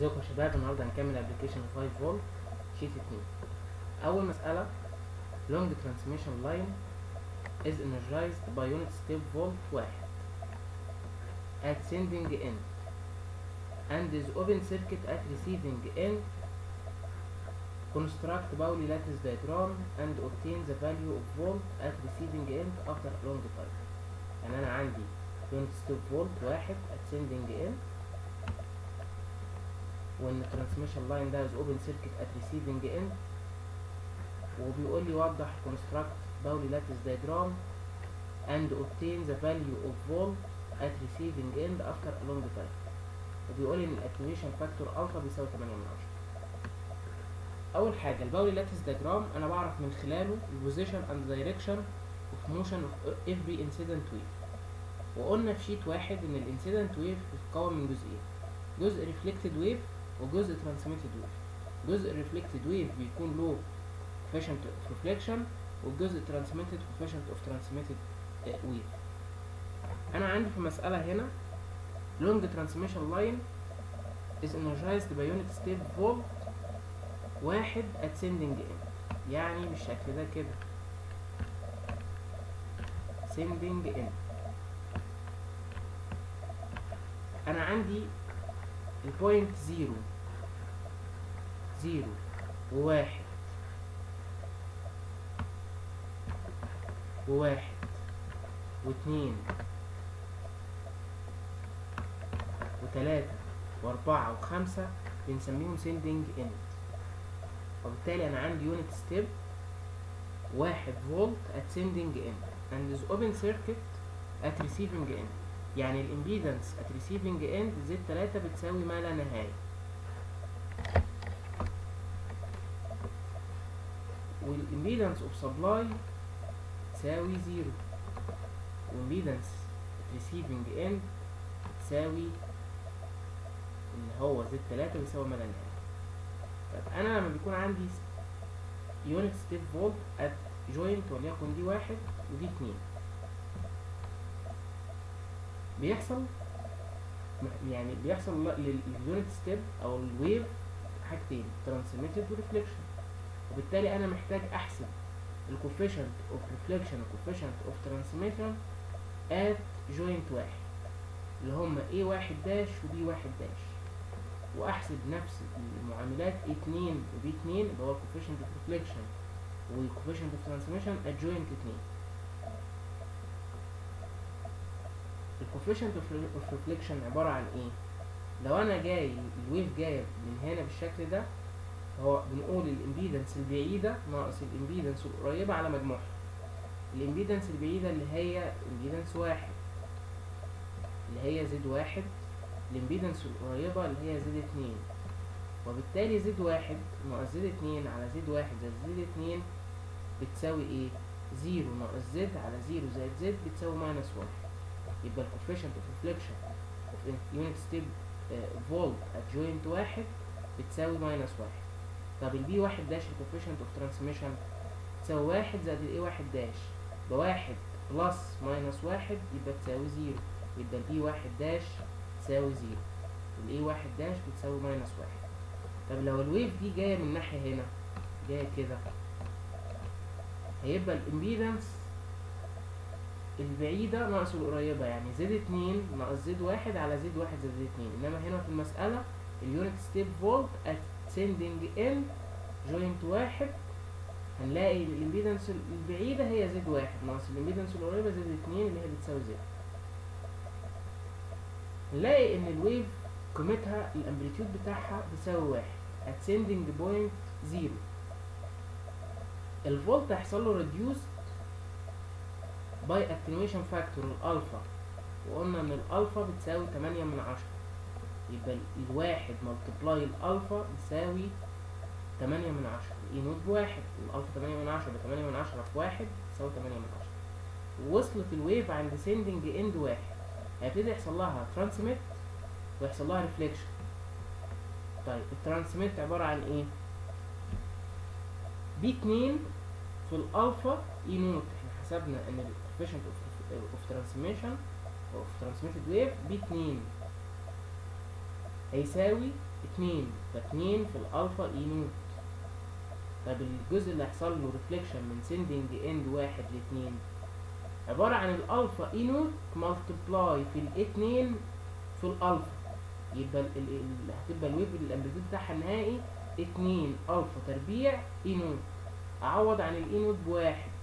ازيكم يا شباب النهارده هنكمل ابلكيشن 5 فولت شيت 2 اول مساله long transmission line is energized by unit step volt 1 at sending end and is open circuit at receiving end construct Pauli lattice diagram and obtain the value of volt at receiving end after a long time يعني انا عندي unit step volt 1 at sending end وان الترانسميشن لاين ده از اوبن سيركت ات ريسيفنج اند وبيقول لي وضح كونستراكت باولي لاتس دايجرام and obtain the value of volt at receiving end after a long time وبيقول لي ان الاكتيفيشن فاكتور الفا بيساوي 8 من 10 اول حاجه الباولي لاتس دايجرام انا بعرف من خلاله البوزيشن اند دايركشن اوف موشن اوف every incident wave وقلنا في شيت واحد ان الانسيدنت ويف بتتكون من جزئين جزء ريفلكتد ويف وجزء ترانسميتد ويف جزء ريفلكتد ويف بيكون له coefficient of reflection والجزء transmitted coefficient of transmitted wave انا عندي في مسألة هنا long transmission line is energized by unit step volt واحد at sending end يعني بالشكل ده كده sending end انا عندي البوينت زيرو زيرو وواحد وواحد واتنين وتلاتة واربعة وخمسة بنسميهم سيندنج اند وبالتالي انا عندي يونت ستيب واحد فولت at sending end and is open circuit at receiving end يعني الامبيدنس at receiving end زد 3 بتساوي ما لا نهاية والامبيدنس اوف سبلاي تساوي زيرو والامبيدنس at receiving end تساوي اللي هو زد 3 بيساوي ما لا نهاية طب انا لما بيكون عندي يونت ستيب فولت at joint وليكن دي واحد ودي اتنين بيحصل يعني بيحصل لليونت ستيب او الويف حاجتين ترانسميتد وريفليكشن وبالتالي انا محتاج احسب الكوفيشنت اوف ريفليكشن والكوفيشنت اوف ترانسميشن ات جوينت واحد اللي هما ايه واحد داش وبي واحد داش واحسب نفس المعاملات ايه اتنين وبي اتنين اللي هو الكوفيشنت اوف ريفليكشن والكوفيشنت اوف ترانسميشن ات جوينت اتنين الكوفيشنت اوف ريفليكشن عبارة عن ايه لو انا جاي الويف جاية من هنا بالشكل ده هو بنقول الامبيدنس البعيدة ناقص الامبيدنس القريبة على مجموعها الامبيدنس البعيدة اللي هي امبيدنس واحد اللي هي زد واحد الامبيدنس القريبة اللي هي زد اتنين وبالتالي زد واحد ناقص زد اتنين على زد واحد زائد زد اتنين بتساوي ايه زيرو ناقص زد على زيرو زائد زد بتساوي ماينس واحد يبقى الكوفيشنت اوف ريفليكشن اوف يونت ستيب فولت ات جوينت واحد بتساوي ماينس واحد طب البي واحد داش الكوفيشنت اوف ترانسميشن تساوي واحد زائد الاي واحد داش بواحد بلس ماينس واحد يبقى تساوي زيرو يبقى البي واحد داش تساوي زيرو والاي واحد داش بتساوي ماينس واحد طب لو الويف دي جاية من ناحية هنا جاية كده هيبقى الامبيدنس البعيدة ناقص القريبة يعني زد اتنين ناقص زد واحد على زد واحد زائد زد اتنين انما هنا في المسألة اليونت ستيب فولت ات سيندنج ان جوينت واحد هنلاقي الامبيدنس البعيدة هي زد واحد ناقص الامبيدنس القريبة زد اتنين اللي هي بتساوي زد نلاقي ان الويف قيمتها الامبليتيود بتاعها بيساوي واحد at sending point زيرو الفولت هيحصل له reduced باي اتنويشن فاكتور الالفا وقلنا ان الالفا بتساوي تمانية من عشرة يبقى الواحد ملتبلاي الالفا بيساوي تمانية من عشرة الاي نوت بواحد الالفا تمانية من عشرة بتمانية من عشرة في واحد بتساوي تمانية من عشرة وصلت الويف عند سيندنج اند واحد هيبتدي يحصل لها ترانسميت ويحصل لها ريفليكشن طيب الترانسميت عبارة عن ايه بي اتنين في الالفا اي نوت احنا حسبنا ان coefficient of, of transmission of transmitted wave ب 2 هيساوي اتنين فاتنين في الالفا اي نوت طب الجزء اللي هيحصل له ريفليكشن من سندنج اند واحد لاتنين عبارة عن الالفا اي نوت ملتبلاي في الاتنين في الالفا يبقى ال ال ال هتبقى الويف الامبليتيود بتاعها النهائي اتنين الفا تربيع اي نوت اعوض عن الاي نوت بواحد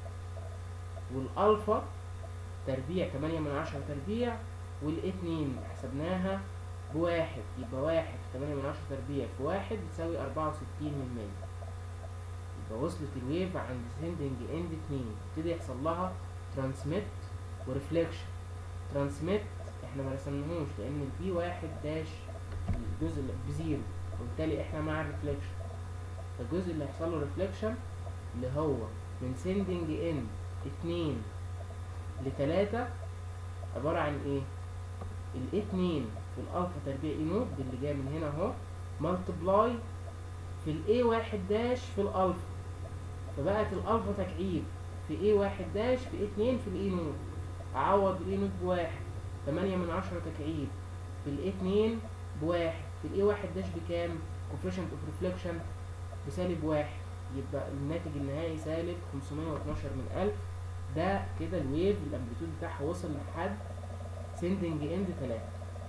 والالفا تربيع تمانية من عشرة تربيع والاتنين حسبناها بواحد يبقى واحد في تمانية من عشرة تربيع في واحد بتساوي أربعة وستين من مية يبقى وصلت الويف عند سندنج اند اتنين يبتدي يحصل لها ترانسميت وريفليكشن ترانسميت احنا ما رسمناهوش لان البي واحد داش الجزء اللي بزيرو وبالتالي احنا مع الريفليكشن فالجزء اللي هيحصل له ريفليكشن اللي هو من سندنج اند اتنين لتلاتة عبارة عن ايه؟ الاتنين في الالفا تربيع اي نوت دي اللي جايه من هنا اهو ملتبلاي في الاي واحد داش في الالفا فبقت الالفا تكعيب في اي واحد داش في اتنين في الاي نوت اعوض الاي نوت بواحد تمانية من عشرة تكعيب في الاي اتنين بواحد في الاي واحد داش بكام؟ coefficient اوف ريفليكشن بسالب واحد يبقى الناتج النهائي سالب 512 من 1000 ده كده الويف الامبليتود بتاعها وصل لحد سندنج اند 3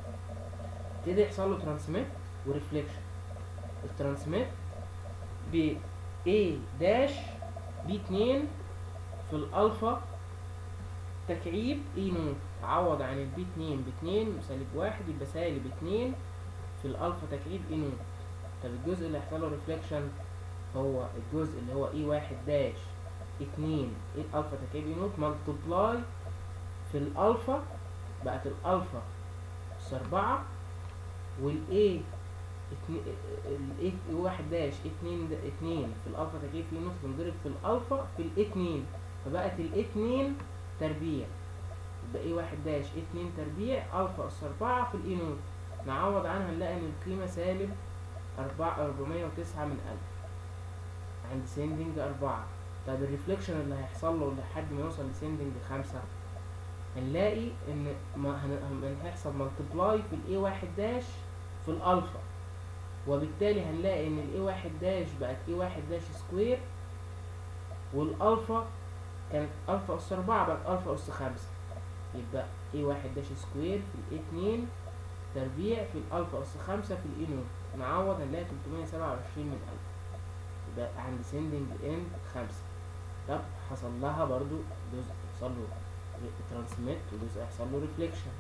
ابتدي يحصل له ترانسميت وريفليكشن الترانسميت ب A داش ب 2 في الالفا تكعيب اي نوت عوض عن البي 2 ب 2 وسالب 1 يبقى سالب 2 في الالفا تكعيب اي نوت طب الجزء اللي هيحصل له ريفليكشن هو الجزء اللي هو اي 1 داش 2 ايه الالفا تكعيب اي نوت ملتبلاي في الالفا بقت الالفا اس 4 والاي الاي واحد داش اتنين دا اتنين في الالفا تكعيب في نوت بنضرب في الالفا في الاتنين فبقت الاتنين تربيع يبقى ايه واحد داش اتنين تربيع الفا اس اربعة في الاي نوت نعوض عنها نلاقي ان القيمة سالب اربعة اربعمية وتسعة من الف عند سندنج اربعة طب الريفليكشن اللي هيحصل له لحد ما يوصل لسندنج خمسة هنلاقي ان ما هن- هيحصل ملتبلاي في الاي واحد داش في الالفا وبالتالي هنلاقي ان الاي واحد داش بقت اي واحد داش سكوير والالفا كانت الفا اس اربعة بقت الفا اس خمسة يبقى اي واحد داش سكوير في الاي اتنين تربيع في الالفا اس خمسة في الاي نوت نعوض هنلاقي تلتمية سبعة وعشرين من الف يبقى عند سندنج اند خمسة طب حصل لها برضو جزء حصل له ترانسميت وجزء حصل له ريفليكشن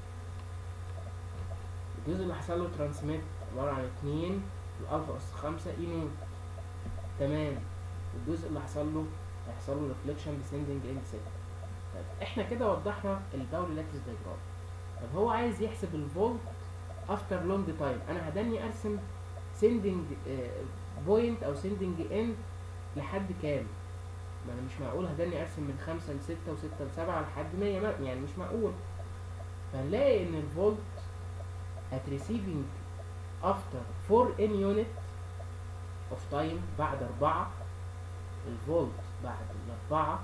الجزء اللي حصل له ترانسميت عبارة عن اتنين الألفا أس خمسة اي نوت تمام الجزء اللي حصل له هيحصل له ريفليكشن بسندنج اند ستة طيب احنا كده وضحنا الباوري لاتس دايجرام طب هو عايز يحسب الفولت افتر لونج تايم انا هداني ارسم سندنج بوينت او سندنج اند لحد كام ما انا مش معقول هداني ارسم من خمسة لستة وستة لسبعة لحد مية ما- يعني مش معقول فهنلاقي ان الفولت at receiving after 4 n unit of time بعد أربعة الفولت بعد الأربعة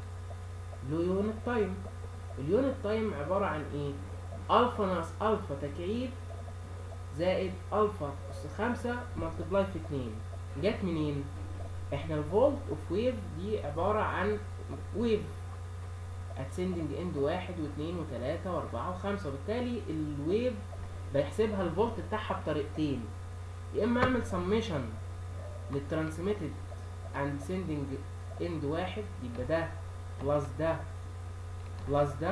له يونت تايم اليونت تايم عبارة عن ايه؟ ألفا ناقص ألفا تكعيب زائد ألفا أس خمسة ملتبلاي في اتنين جت منين؟ احنا الفولت اوف ويف دي عبارة عن ويف اتسندنج اند واحد واثنين وثلاثة واربعة وخمسة وبالتالي الويف بيحسبها الفولت بتاعها بطريقتين يا اما اعمل سميشن للترانسميتد عند سندنج اند واحد يبقى ده بلس ده بلس ده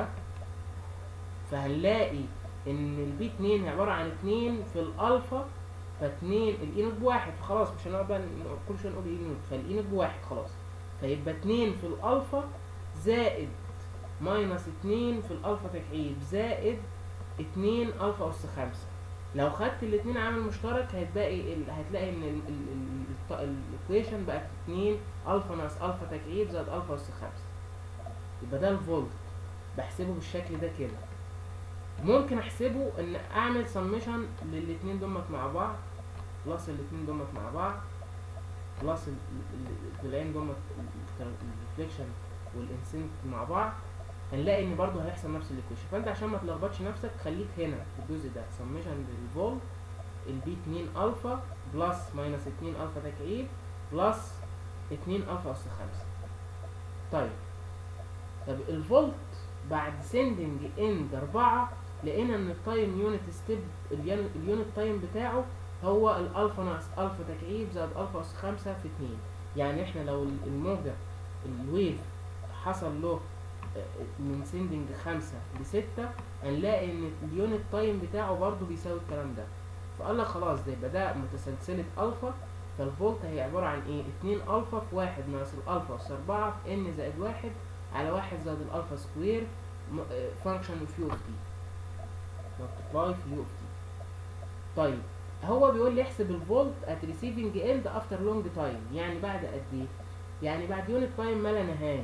فهنلاقي ان البي 2 عبارة عن 2 في الالفا فاتنين الاي نوت بواحد فخلاص مش هنقعد بقى نقول- كل شويه نقول اي نوت فالاي نوت بواحد خلاص فيبقى 2 في الالفا زائد ماينس 2 في الالفا تكعيب زائد 2 الفا اس 5 لو خدت الاتنين عامل مشترك هتلاقي ال... هتلاقي ان الايكويشن بقت 2 الفا ناقص الفا تكعيب زائد الفا اس 5 يبقى ده الفولت بحسبه بالشكل ده كده ممكن احسبه ان اعمل سميشن للاتنين دمت مع بعض بلس الاتنين دمت مع بعض بلس ال- ال- ال- الضلعين دمت الريفليكشن والانسنت مع بعض هنلاقي ان برضو هيحصل نفس الايكويشن فانت عشان ما تلخبطش نفسك خليك هنا في الجزء ده سميشن للفولت البي 2 الفا بلس ماينس 2 الفا تكعيب بلس 2 الفا اس 5 طيب طب الفولت بعد سندنج اند 4 لقينا ان التايم يونت ستيب اليونت تايم بتاعه هو الالفا ناقص الفا تكعيب زائد الفا اس 5 في 2 يعني احنا لو الموجة الويف حصل له من سندنج 5 ل 6 هنلاقي ان اليونت تايم بتاعه برضو بيساوي الكلام ده فقال لك خلاص ده يبقى ده متسلسلة الفا فالفولت هي عبارة عن ايه 2 الفا في 1 ناقص الالفا اس 4 في ان زائد 1 على 1 زائد الالفا سكوير فانكشن اوف يو اوف تي ملتبلاي في يو اوف تي طيب هو بيقول لي احسب الفولت ات ريسيفنج اند افتر لونج تايم يعني بعد قد ايه يعني بعد يونت تايم ما لا نهايه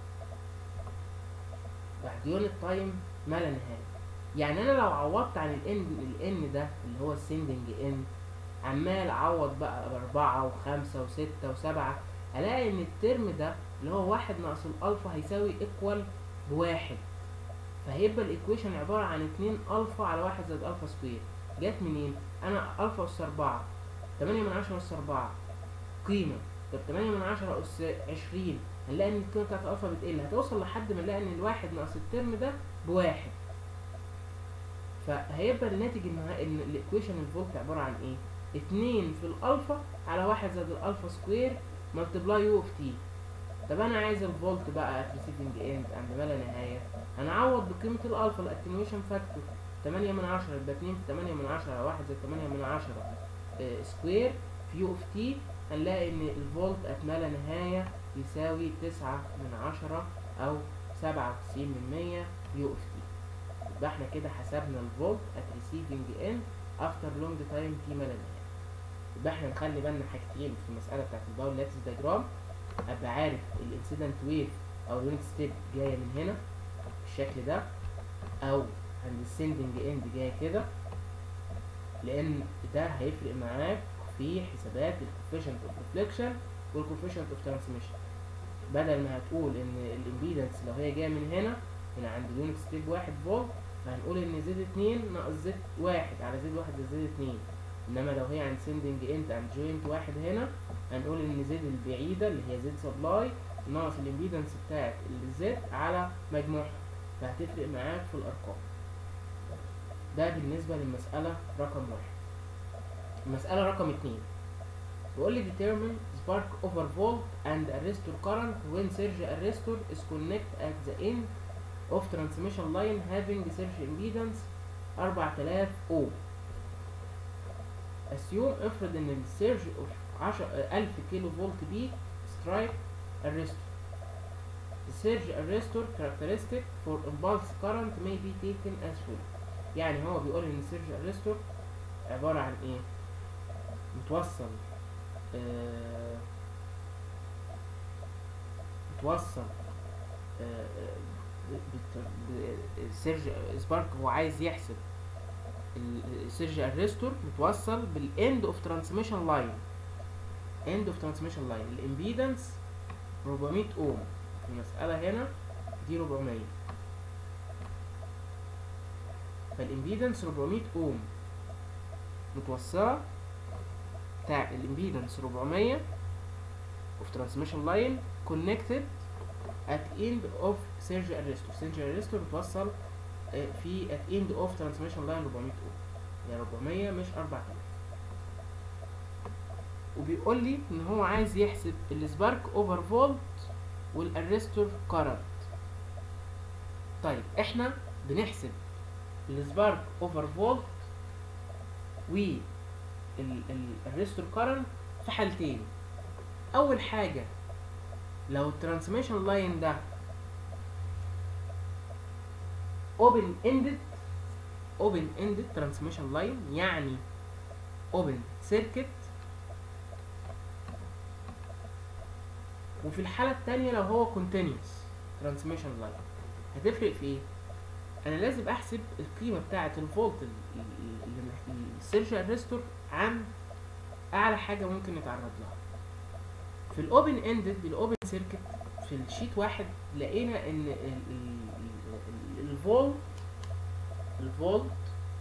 بعد يونت تايم ما لا نهايه يعني انا لو عوضت عن الان الان ده اللي هو السندنج ان عمال اعوض بقى باربعة وخمسة وستة وسبعة الاقي ان الترم ده اللي هو واحد ناقص الالفا هيساوي ايكوال بواحد فهيبقى الايكويشن عبارة عن اتنين الفا على واحد زائد الفا سكوير جت منين؟ انا الفا اس اربعة تمانية من عشرة اس اربعة قيمة طب تمانية من عشرة اس عشرين هنلاقي ان القيمة بتاعت الالفا بتقل هتوصل لحد ما نلاقي ان الواحد ناقص الترم ده بواحد فهيبقى الناتج النهائي ان الايكويشن الفولت عبارة عن ايه؟ اتنين في الالفا على واحد زائد الالفا سكوير ملتبلاي يو اوف تي طب انا عايز الفولت بقى ات ريسيفنج اند عند ما لا نهايه هنعوض بقيمه الالفا الاتنيويشن فاكتور 8 من 10 يبقى 2 في 8 من 10 على 1 زائد 8 من 10 اه سكوير في يو اوف تي هنلاقي ان الفولت ات ما لا نهايه يساوي 9 من 10 او 97 من 100 يو اوف تي يبقى احنا كده حسبنا الفولت ات ريسيفنج اند افتر لونج تايم تي ما لا نهايه يبقى احنا نخلي بالنا حاجتين في المساله بتاعت الباور لاتس دايجرام ابقى عارف الانسيدنت ويف او اليونت ستيب جايه من هنا بالشكل ده او عند السندنج اند جايه كده لان ده هيفرق معاك في حسابات الكوفيشنت اوف ريفليكشن والكوفيشنت اوف ترانسميشن بدل ما هتقول ان الامبيدنس لو هي جايه من هنا هنا عند اليونت ستيب 1 فولت فهنقول ان زد 2 ناقص زد 1 على زد 1 زد 2 انما لو هي عند سندنج انت عند جوينت واحد هنا هنقول ان زد البعيدة اللي هي زد سبلاي ناقص الامبيدنس بتاعت الزد على مجموعها فهتفرق معاك في الارقام ده بالنسبة للمسألة رقم واحد المسألة رقم اتنين بيقول لي determine spark over volt and arrestor current when surge arrestor is connected at the end of transmission line having surge impedance 4000 ohm assume افرض ان السيرج اوف 10000 كيلو فولت بيك سترايك arrestor The surge arrestor characteristic for impulse current may be taken as follows يعني هو بيقول ان السيرج arrestor عبارة عن ايه متوصل آه متوصل آه السيرج سبارك هو عايز يحسب السيرج ارستور متوصل بالاند اوف ترانسميشن لاين اند اوف ترانسميشن لاين الامبيدنس 400 اوم المسألة هنا دي 400 فالامبيدنس 400 اوم متوصلة بتاع الامبيدنس 400 اوف ترانسميشن لاين كونكتد at end of surge arrestor surge arrestor متوصل في at end of transmission line 400 اوم يعني 400 مش 4000 وبيقول لي ان هو عايز يحسب السبارك اوفر فولت والارستور كارنت طيب احنا بنحسب السبارك اوفر فولت والارستور كارنت في حالتين اول حاجه لو الترانسميشن لاين ده open ended open ended transmission line يعني open circuit وفي الحالة التانية لو هو continuous transmission line هتفرق في ايه؟ انا لازم احسب القيمة بتاعة الفولت السيرج ارستور عن اعلى حاجة ممكن نتعرض لها في الاوبن اندد بالاوبن سيركت في الشيت واحد لقينا ان الفولت الفولت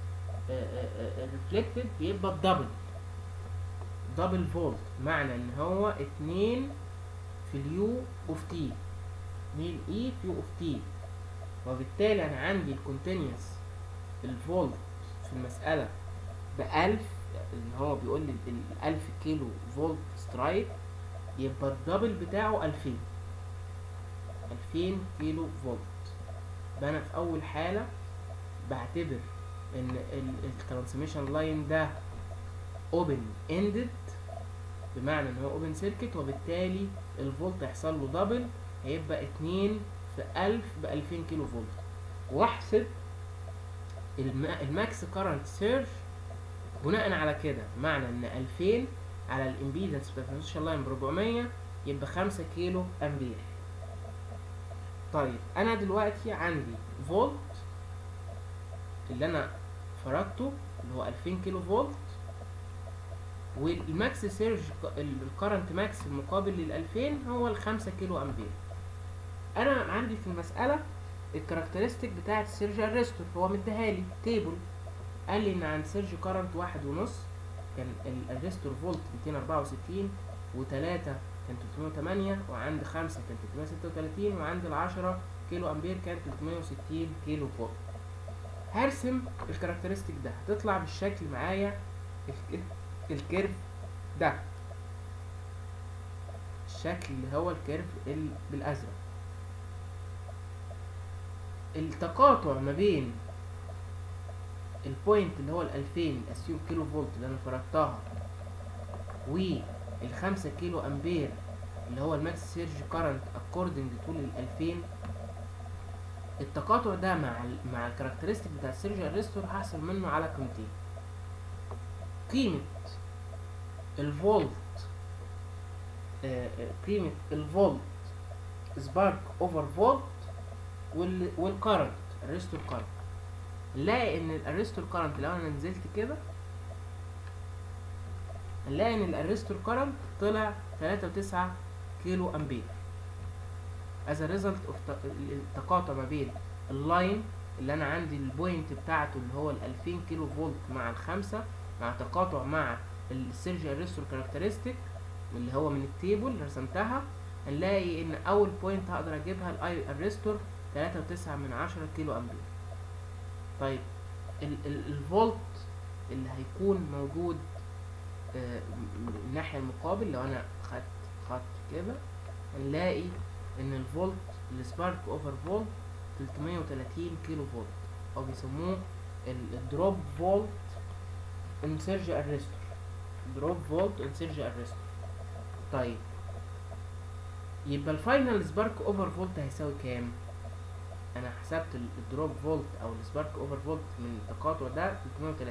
الريفلكتد بيبقى الدبل دبل فولت معنى ان هو اتنين في اليو اوف تي 2 اي في يو اوف تي وبالتالي انا عندي الكونتينيوس الفولت في المسألة بألف اللي هو بيقول لي الألف كيلو فولت سترايك يبقى الدبل بتاعه ألفين ألفين كيلو فولت يبقى أنا في أول حالة بعتبر إن الترانسميشن لاين ده اوبن اندد بمعنى ان هو اوبن سيركت وبالتالي الفولت هيحصل له دبل هيبقى اتنين في ألف بألفين كيلو فولت واحسب الماكس كارنت سيرج بناء على كده معنى ان 2000 على الامبيدنس بتاع الترانسميشن لاين ب 400 يبقى 5 كيلو امبير طيب انا دلوقتي عندي فولت اللي انا فرضته اللي هو 2000 كيلو فولت والماكس سيرج الكرنت ماكس المقابل لل 2000 هو ال 5 كيلو امبير انا عندي في المساله الكاركترستيك بتاعه السيرج ارستور هو مديها لي تيبل قال لي ان عند سيرج كارنت واحد ونص كان الارستور فولت 264 وتلاتة كان 308 وعند خمسة كان 336 وعند العشرة كيلو امبير كان 360 كيلو فولت هرسم الكاركترستيك ده هتطلع بالشكل معايا الكيرف ده الشكل اللي هو الكيرف بالازرق التقاطع ما بين البوينت اللي هو الألفين الأسيوم كيلو فولت اللي أنا فرضتها والخمسة كيلو أمبير اللي هو الماكس سيرج كارنت أكوردنج تو للألفين التقاطع ده مع ال مع الكاركترستيك بتاع السيرج ارستور هحصل منه على قيمتين قيمة الفولت آه قيمة الفولت سبارك اوفر فولت والكارنت الريستور كارنت نلاقي ان الارستور كارنت لو انا نزلت كده نلاقي ان الارستور كارنت طلع 3.9 كيلو امبير as a result of التقاطع ما بين اللاين اللي انا عندي البوينت بتاعته اللي هو ال 2000 كيلو فولت مع الخمسة مع تقاطع مع السيرج ارستور كاركترستيك اللي هو من التيبل اللي رسمتها هنلاقي ان اول بوينت هقدر اجيبها الاي ارستور 3.9 من عشرة كيلو امبير طيب ال ال الفولت اللي هيكون موجود آه من الناحية المقابل لو انا خدت خط كده هنلاقي ان الفولت السبارك اوفر فولت 330 كيلو فولت او بيسموه الدروب فولت انسيرج ارستور دروب فولت انسيرج ارستور طيب يبقى الفاينل سبارك اوفر فولت هيساوي كام انا حسبت الدروب فولت او السبارك اوفر فولت من التقاطع ده 330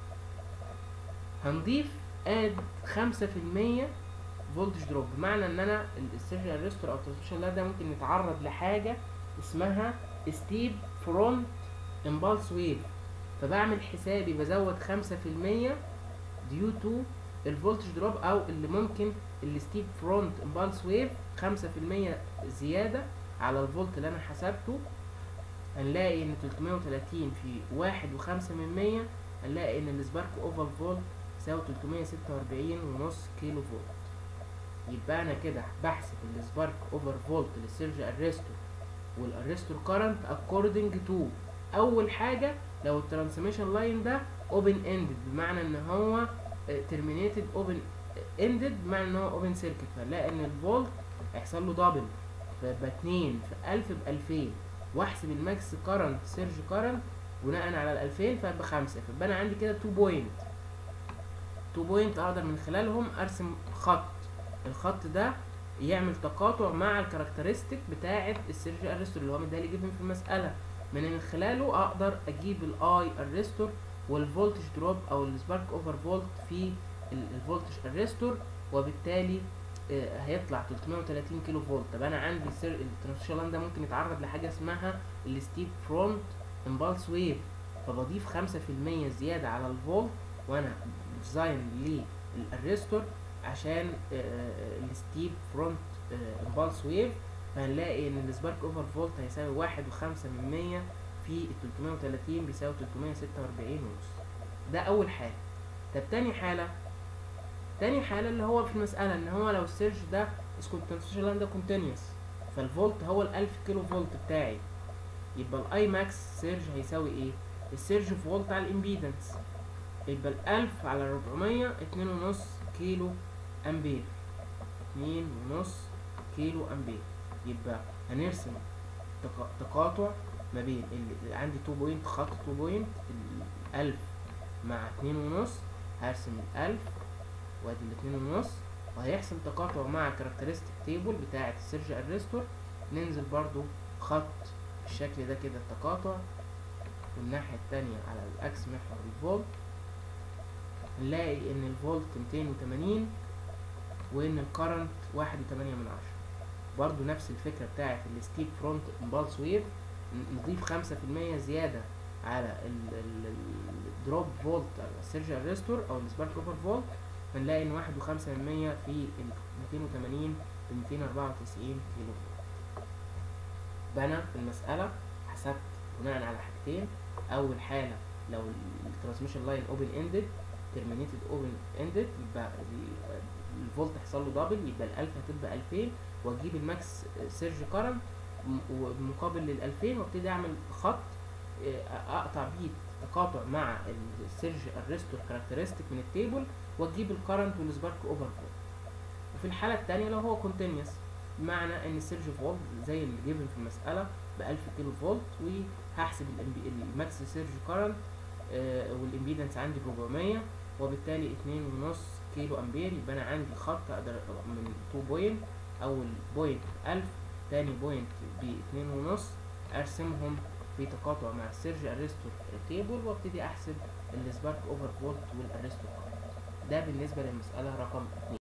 هنضيف اد 5% فولتج دروب بمعنى ان انا السيرج ارستور او الترانسميشن لاين ده ممكن نتعرض لحاجه اسمها ستيب فرونت امبالس ويف فبعمل حسابي بزود 5% ديو تو الفولتج دروب او اللي ممكن الستيب فرونت امبالس ويف 5% زياده على الفولت اللي انا حسبته هنلاقي ان 330 في واحد وخمسة من مية هنلاقي ان السبارك اوفر فولت يساوي 346 ونص كيلو فولت يبقى انا كده بحسب السبارك اوفر فولت للسيرج ارستور والارستور كارنت اكوردنج تو اول حاجه لو الترانسميشن لاين ده اوبن اندد بمعنى ان هو ترمينيتد اوبن اندد بمعنى ان هو اوبن سيركت فنلاقي ان الفولت هيحصل له دبل فيبقى 2 في 1000 ب 2000 واحسب الماكس كارنت سيرج كارنت بناء على ال 2000 فيبقى 5 فيبقى انا عندي كده 2 بوينت 2 بوينت اقدر من خلالهم ارسم خط الخط ده يعمل تقاطع مع الكاركترستيك بتاعه السيرج ارستور اللي هو مديها جيفن في المساله من خلاله اقدر اجيب الاي ارستور والفولتج دروب او السبارك اوفر فولت في الفولتج ارستور وبالتالي آه هيطلع 330 كيلو فولت طب انا عندي الترانسميشن لاين ده ممكن يتعرض لحاجه اسمها الستيب فرونت امبالس ويف فبضيف 5% زياده على الفولت وانا ديزاين للارستور عشان آه الستيب فرونت امبالس ويف فهنلاقي ان السبارك اوفر فولت هيساوي واحد وخمسة من مية في ال 330 بيساوي 346 ونص ده اول حاله طب تاني حاله تاني حاله اللي هو في المساله ان هو لو السيرج ده الترانسميشن لاين ده كونتينيوس فالفولت هو ال 1000 كيلو فولت بتاعي يبقى الاي ماكس سيرج هيساوي ايه السيرج فولت على الامبيدنس يبقى ال 1000 على 400 اتنين ونص كيلو امبير اتنين ونص كيلو امبير يبقى هنرسم تقا- تقاطع ما بين اللي عندي 2 بوينت خط 2 بوينت ال 1000 مع اتنين ونص هرسم ال 1000 وادي الاتنين ونص وهيحصل تقاطع مع كاركترستيك تيبل بتاعة السيرج ارستور ننزل برضو خط بالشكل ده كده التقاطع والناحية التانية على الأكس محور الفولت نلاقي إن الفولت 280 وإن الكرنت واحد وتمانية من عشرة برضو نفس الفكرة بتاعة الستيب فرونت امبالس ويف نضيف خمسة في المية زيادة على الدروب فولت السيرج ارستور أو السبارك اوفر فولت فنلاقي إن واحد وخمسة من مية في ال 280 ب 294 كيلو فولت يبقى أنا في المسألة حسبت بناء على حاجتين أول حالة لو الترانسميشن لاين اوبن اندد ترمينيتد اوبن اندد يبقى ال- الفولت هيحصل له دبل يبقى ال 1000 هتبقى 2000 واجيب الماكس سيرج كارنت ومقابل لل 2000 وابتدي اعمل خط آه، اقطع بيه تقاطع مع السيرج الريستور كاركترستيك من التيبل واجيب الكرنت والسبارك اوفر فولت وفي الحالة التانية لو هو كونتينيوس بمعنى ان السيرج فولت زي اللي جيفن في المسألة ب 1000 كيلو فولت وهحسب الإمبي- الماكس سيرج كارنت والامبيدنس عندي ب 400 وبالتالي اتنين ونص كيلو امبير يبقى انا عندي خط اقدر من 2 بوينت اول بوينت 1000 تاني بوينت ب اتنين ونص ارسمهم في تقاطع مع السيرج ارستور تيبل وابتدي احسب السبارك اوفر فولت والارستور ده بالنسبه للمساله رقم 2